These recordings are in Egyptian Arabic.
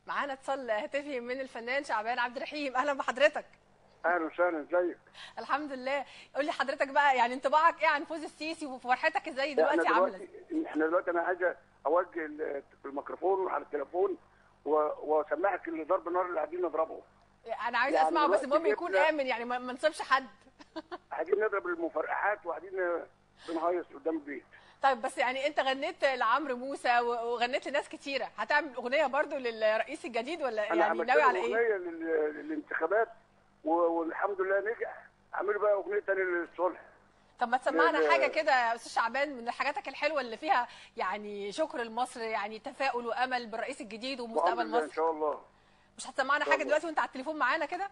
معانا اتصال هاتفي من الفنان شعبان عبد الرحيم اهلا بحضرتك اهلا وسهلا ازيك الحمد لله قول لي حضرتك بقى يعني انطباعك ايه عن فوز السيسي وفرحتك ازاي احنا دلوقتي عامله ازاي؟ دلوقتي احنا دلوقتي انا عايز اوجه ال- الميكروفون على التليفون و- واسمعك اللي ضرب النار اللي قاعدين نضربه انا عايزه يعني اسمعه بس دلوقتي المهم يكون جبنا- امن يعني ما ما نصيبش حد قاعدين نضرب المفرقعات وقاعدين بنهيص قدام البيت طيب بس يعني انت غنيت لعمرو موسى و- وغنيت لناس كتيره هتعمل اغنيه برضو للرئيس الجديد ولا انا يعني عملت ناوي له على ايه؟ اغنيه لل- للانتخابات و- والحمد لله نجح اعملوا بقى اغنيه تاني للصلح طب ما تسمعنا لا- حاجه كده يا استاذ شعبان من حاجاتك الحلوه اللي فيها يعني شكر لمصر يعني تفاؤل وامل بالرئيس الجديد بأمر ومستقبل الله ان مصر شاء الله مش هتسمعنا شاء حاجه الله. دلوقتي وانت على التليفون معانا كده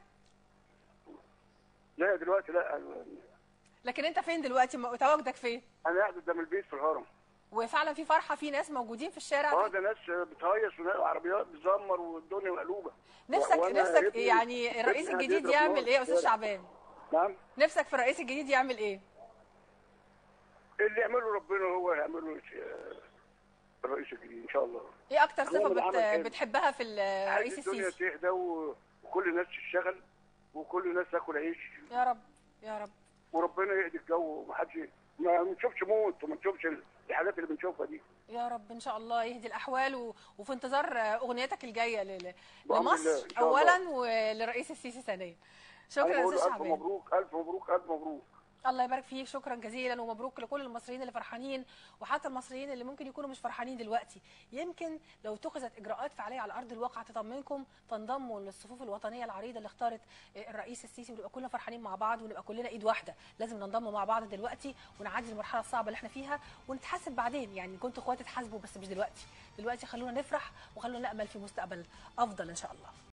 لا دلوقتي لا لكن انت فين دلوقتي م- تواجدك فين انا قاعد قدام البيت في الهرم وفعلا في فرحه في ناس موجودين في الشارع اه ده ناس بتهيص وعربيات بتزمر والدنيا مقلوبه نفسك وأنا نفسك ابني- يعني الرئيس ابني الجديد هيضرب يعمل نار ايه يا استاذ في الشارع. شعبان نعم نفسك في الرئيس الجديد يعمل ايه اللي يعمله ربنا هو يعمله الرئيس الجديد ان شاء الله ايه اكتر صفه عموماً عمل بت... حلو. بتحبها في الرئيس عايز الدنيا السيسي تهدى و- وكل الناس تشتغل وكل الناس تاكل عيش يا رب يا رب وربنا يهدي الجو ومحدش ما نشوفش موت وما نشوفش الحالات اللي بنشوفها دي يا رب ان شاء الله يهدي الاحوال و... وفي انتظار اغنيتك الجايه ل... ل- بأمر الله، لمصر إن شاء الله. اولا وللرئيس السيسي ثانيا شكرا أنا يا بقول استاذ الف شعبان مبروك الف مبروك الف مبروك الله يبارك فيك شكرا جزيلا ومبروك لكل المصريين اللي فرحانين وحتى المصريين اللي ممكن يكونوا مش فرحانين دلوقتي يمكن لو اتخذت اجراءات فعاليه على ارض الواقع تطمنكم تنضموا للصفوف الوطنيه العريضه اللي اختارت الرئيس السيسي ونبقى كلنا فرحانين مع بعض ونبقى كلنا ايد واحده لازم ننضم مع بعض دلوقتي ونعدي المرحله الصعبه اللي احنا فيها ونتحاسب بعدين يعني كنتوا اخوات تحاسبوا بس مش دلوقتي دلوقتي خلونا نفرح وخلونا نامل في مستقبل افضل ان شاء الله